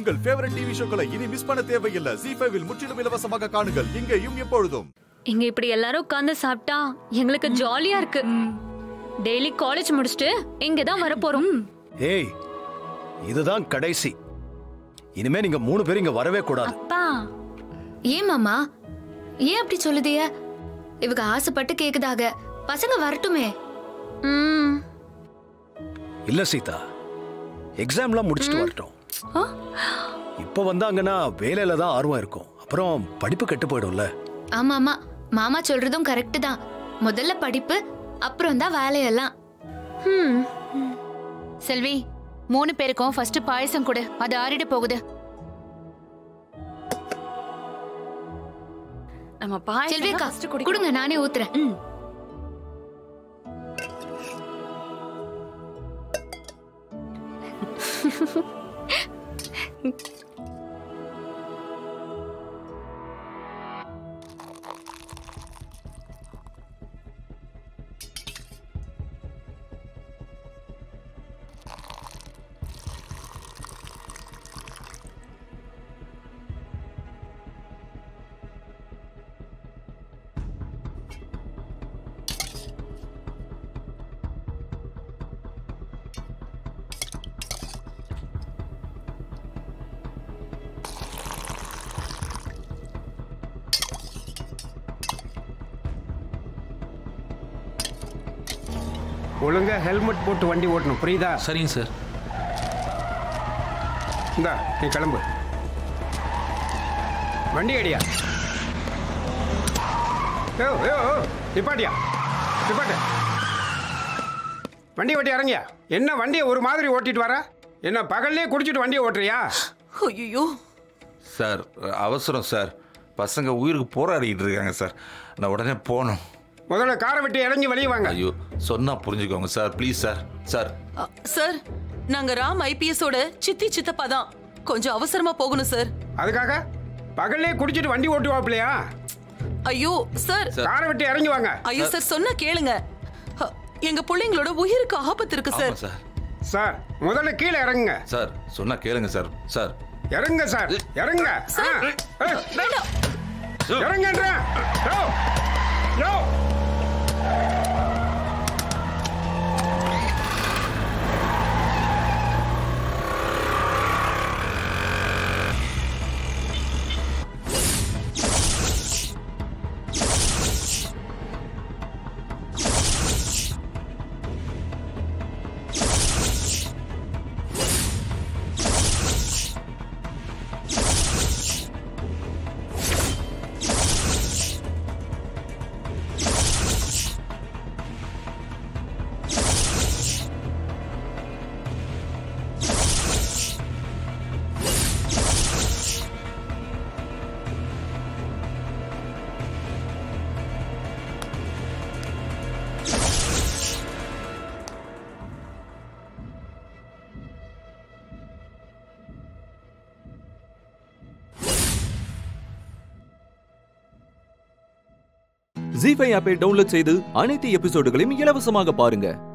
உங்கள் favourite TV ஷோக்களை இனி miss பண்ண தேவையில்லை ஜி ஃபைவில் முற்றிலும் இலவசமாக காணுங்கள் இங்கேயும் எப்பொழுதும் இங்க இப்படி எல்லாரும் உட்கார்ந்து சாப்பிட்டா எங்களுக்கு ஜாலியா இருக்கு டெய்லி காலேஜ் முடிச்சுட்டு இங்க தான் வர போறோம் ஏய் இதுதான் கடைசி இனிமே நீங்க மூணு பேரும் இங்க வரவே கூடாது அப்பா ஏன் மாமா ஏன் அப்படி சொல்லுதிய இவங்க ஆசைப்பட்டு கேக்குதாக பசங்க வரட்டுமே ம் இல்ல சீதா எக்ஸாம்லாம் முடிச்சுட்டு வரட்டும் இப்ப வந்தாங்கன்னா வேலையில தான் ஆர்வம் இருக்கும் அப்புறம் படிப்பு கெட்டு போயிடும்ல ஆமா ஆமா மாமா சொல்றதும் கரெக்ட் தான் முதல்ல படிப்பு அப்புறம் தான் வேலையெல்லாம் ம் செல்வி மூணு பேருக்கும் ஃபர்ஸ்ட் பாயசம் கொடு அது ஆறிட போகுது நம்ம பாய் செல்வி அக்கா கொடுங்க நானே ஊத்துறேன் ஒழுங்கா ஹெல்மெட் போட்டு வண்டி ஓட்டணும் புரியுதா சரிங்க சார் இந்தா நீ கிளம்பு வண்டி அடியா யோ யோ யோ, நிப்பாட்டியா நிப்பாட்டு வண்டி ஓட்டி இறங்கியா என்ன வண்டியை ஒரு மாதிரி ஓட்டிட்டு வர என்ன பகல்லே குடிச்சிட்டு வண்டியை ஓட்டுறியா ஐயோ சார் அவசரம் சார் பசங்க உயிருக்கு போராடிட்டு இருக்காங்க சார் நான் உடனே போகணும் முதல்ல காரை விட்டு இறங்கி வெளியே வாங்க ஐயோ சொன்னா புரிஞ்சுக்கோங்க சார் ப்ளீஸ் சார் சார் அ, சார் நாங்க ராம் ஐபிஎஸ் ஓட சித்தி சித்தப்பா தான் கொஞ்சம் அவசரமா போகணும் சார் அதுக்காக பகல்லே குடிச்சிட்டு வண்டி ஓட்டுவாப்லையா ஐயோ சார் காரை விட்டு இறங்கி வாங்க ஐயோ சார் சொன்னா கேளுங்க அ, எங்க பிள்ளைங்களோட உயிருக்கு ஆபத்து இருக்கு சார் ஆமா சார் சார் முதல்ல கீழே இறங்குங்க சார் சொன்னா கேளுங்க சார் சார் இறங்குங்க சார் இறங்குங்க சார், ஆ, ஏய், வேண்டாம் இறங்குன்றேன் யோ, யோ. ஜி ஃபைவ் ஆப்பை டவுன்லோட் செய்து அனைத்து எபிசோடுகளையும் இலவசமாக பாருங்க